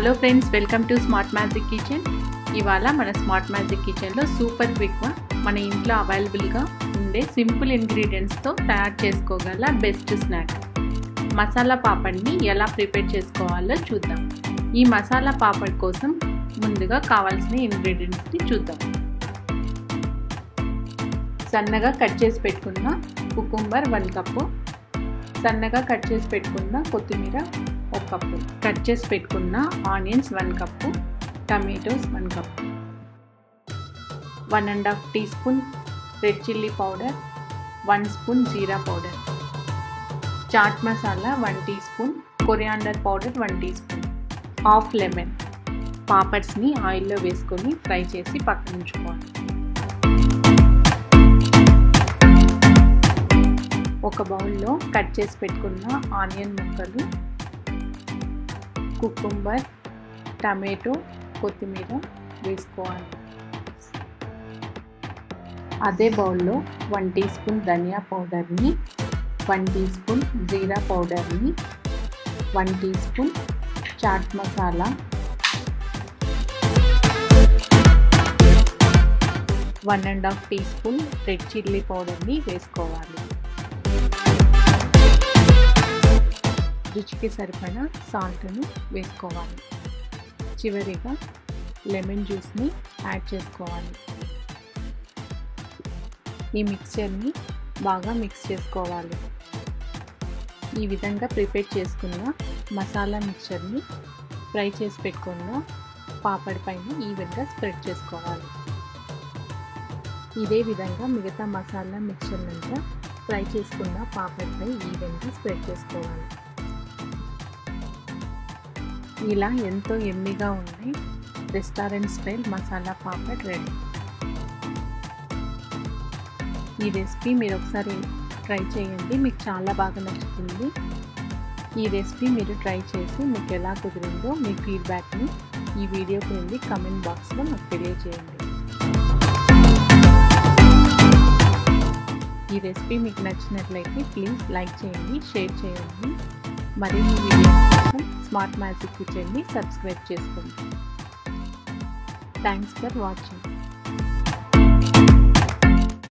hello friends welcome to smart magic kitchen ఇవాళ మన smart magic కిచెన్లో సూపర్ క్విక్గా మన ఇంట్లో అవైలబుల్గా ఉండే సింపుల్ ఇంగ్రీడియంట్స్తో తయారు చేసుకోగల బెస్ట్ స్నాక్ మసాలా పాపడ్ని ఎలా ప్రిపేర్ చేసుకోవాలో చూద్దాం ఈ మసాలా పాపడ్ కోసం ముందుగా కావాల్సిన ఇంగ్రీడియంట్స్ని చూద్దాం సన్నగా కట్ చేసి పెట్టుకున్న కుకుంబర్ వన్ కప్పు సన్నగా కట్ చేసి పెట్టుకున్న కొత్తిమీర ఒక కప్పు కట్ చేసి పెట్టుకున్న onions one cup tomatoes one cup one and half teaspoon red chilli powder one spoon jeera powder chaat masala one teaspoon coriander powder one teaspoon half lemon పాపడ్స్ని ఆయిల్లో వేసుకొని ఫ్రై చేసి పక్కన ఉంచుకోవాలి ఒక బౌల్లో కట్ చేసి పెట్టుకున్న ఆనియన్ ముక్కలు కుకుంబర్ టమాటో కొత్తిమీర వేసుకోవాలి అదే బౌల్లో వన్ టీ స్పూన్ ధనియా పౌడర్ని వన్ టీ స్పూన్ జీరా పౌడర్ని one teaspoon chaat masala one and half teaspoon red chilli పౌడర్ని వేసుకోవాలి రుచికి సరిపడా సాల్ట్ను వేసుకోవాలి చివరిగా లెమన్ జ్యూస్ని యాడ్ చేసుకోవాలి ఈ మిక్చర్ని బాగా మిక్స్ చేసుకోవాలి ఈ విధంగా ప్రిపేర్ చేసుకున్న మసాలా మిక్చర్ని ఫ్రై చేసి పెట్టుకున్న పాపడి పైన ఈవెన్గా స్ప్రెడ్ చేసుకోవాలి ఇదే విధంగా మిగతా మసాలా మిక్చర్నంతా ఫ్రై చేసుకున్న పాపడిపై ఈవెన్గా స్ప్రెడ్ చేసుకోవాలి ఇలా ఎంతో ఎమ్మిగా ఉండే restaurant style masala papad ready ఈ రెసిపీ మీరు ఒకసారి ట్రై చేయండి మీకు చాలా బాగా నచ్చుతుంది ఈ రెసిపీ మీరు ట్రై చేసి మీకు ఎలా కుదిరిందో మీ ఫీడ్బ్యాక్ని ఈ వీడియో క్రింది కమెంట్ బాక్స్లో నాకు తెలియజేయండి ఈ రెసిపీ మీకు నచ్చినట్లయితే ప్లీజ్ లైక్ చేయండి షేర్ చేయండి మరిన్ని వీడియోస్ కోసం స్మార్ట్ మ్యాజిక్ కిచెన్ని సబ్స్క్రైబ్ చేసుకోండి థ్యాంక్స్ ఫర్ వాచింగ్